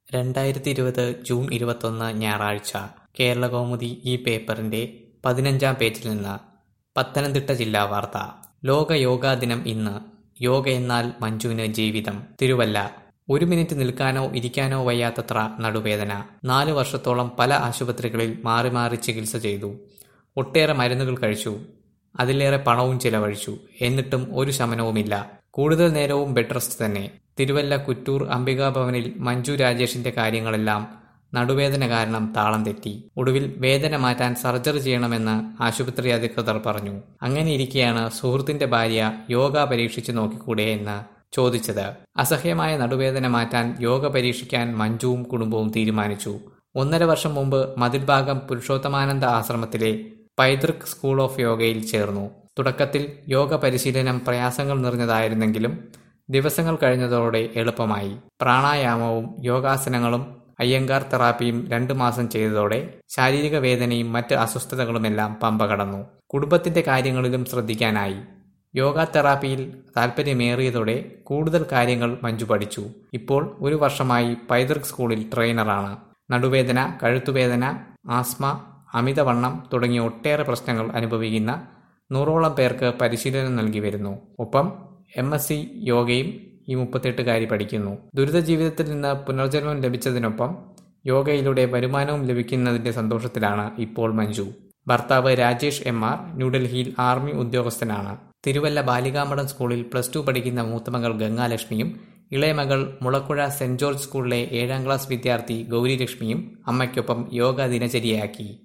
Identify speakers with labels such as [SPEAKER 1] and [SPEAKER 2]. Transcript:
[SPEAKER 1] രണ്ടായിരത്തി ഇരുപത് ജൂൺ ഇരുപത്തൊന്ന് ഞായറാഴ്ച കേരളകൗമുദി ഈ പേപ്പറിന്റെ പതിനഞ്ചാം പേജിൽ നിന്ന് പത്തനംതിട്ട ജില്ലാ വാർത്ത ലോക യോഗാ ദിനം ഇന്ന് യോഗയെന്നാൽ മഞ്ജുവിന് ജീവിതം തിരുവല്ല ഒരു മിനിറ്റ് നിൽക്കാനോ ഇരിക്കാനോ വയ്യാത്തത്ര നടുവേദന നാലു വർഷത്തോളം പല ആശുപത്രികളിൽ മാറി മാറി ചികിത്സ ചെയ്തു ഒട്ടേറെ മരുന്നുകൾ കഴിച്ചു അതിലേറെ പണവും ചിലവഴിച്ചു എന്നിട്ടും ഒരു ശമനവുമില്ല കൂടുതൽ നേരവും ബെഡ് റെസ്റ്റ് തന്നെ തിരുവല്ല കുറ്റൂർ അംബികാഭവനിൽ മഞ്ജു രാജേഷിന്റെ കാര്യങ്ങളെല്ലാം നടുവേദന കാരണം താളം തെറ്റി ഒടുവിൽ വേദന മാറ്റാൻ സർജറി ചെയ്യണമെന്ന് ആശുപത്രി അധികൃതർ പറഞ്ഞു അങ്ങനെ ഇരിക്കെയാണ് സുഹൃത്തിന്റെ ഭാര്യ യോഗ പരീക്ഷിച്ചു നോക്കിക്കൂടെ എന്ന് ചോദിച്ചത് അസഹ്യമായ നടുവേദന മാറ്റാൻ യോഗ പരീക്ഷിക്കാൻ മഞ്ജുവും കുടുംബവും തീരുമാനിച്ചു ഒന്നര വർഷം മുമ്പ് മതിൽഭാഗം പുരുഷോത്തമാനന്ദ ആശ്രമത്തിലെ പൈതൃക് സ്കൂൾ ഓഫ് യോഗയിൽ ചേർന്നു തുടക്കത്തിൽ യോഗ പരിശീലനം പ്രയാസങ്ങൾ നിറഞ്ഞതായിരുന്നെങ്കിലും ദിവസങ്ങൾ കഴിഞ്ഞതോടെ എളുപ്പമായി പ്രാണായാമവും യോഗാസനങ്ങളും അയ്യങ്കാർ തെറാപ്പിയും രണ്ടു മാസം ചെയ്തതോടെ ശാരീരിക വേദനയും മറ്റ് അസ്വസ്ഥതകളുമെല്ലാം പമ്പ കടന്നു കുടുംബത്തിന്റെ കാര്യങ്ങളിലും ശ്രദ്ധിക്കാനായി യോഗ തെറാപ്പിയിൽ താല്പര്യമേറിയതോടെ കൂടുതൽ കാര്യങ്ങൾ മഞ്ജു പഠിച്ചു ഇപ്പോൾ ഒരു വർഷമായി പൈതൃക് സ്കൂളിൽ ട്രെയിനറാണ് നടുവേദന കഴുത്തുവേദന ആസ്മ അമിതവണ്ണം തുടങ്ങിയ ഒട്ടേറെ പ്രശ്നങ്ങൾ അനുഭവിക്കുന്ന നൂറോളം പേർക്ക് പരിശീലനം നൽകി വരുന്നു ഒപ്പം എം എസ് സി യോഗയും ഈ മുപ്പത്തെട്ടുകാരി പഠിക്കുന്നു ദുരിത ജീവിതത്തിൽ നിന്ന് പുനർജന്മം ലഭിച്ചതിനൊപ്പം യോഗയിലൂടെ വരുമാനവും ലഭിക്കുന്നതിന്റെ സന്തോഷത്തിലാണ് ഇപ്പോൾ മഞ്ജു ഭർത്താവ് രാജേഷ് എം ആർ ന്യൂഡൽഹിയിൽ ആർമി ഉദ്യോഗസ്ഥനാണ് തിരുവല്ല ബാലികാമഠം സ്കൂളിൽ പ്ലസ് ടു പഠിക്കുന്ന മൂത്തമകൾ ഗംഗാലക്ഷ്മിയും ഇളയമകൾ മുളക്കുഴ സെന്റ് ജോർജ് സ്കൂളിലെ ഏഴാം ക്ലാസ് വിദ്യാർത്ഥി ഗൗരിലക്ഷ്മിയും അമ്മയ്ക്കൊപ്പം യോഗ ദിനചര്യയാക്കി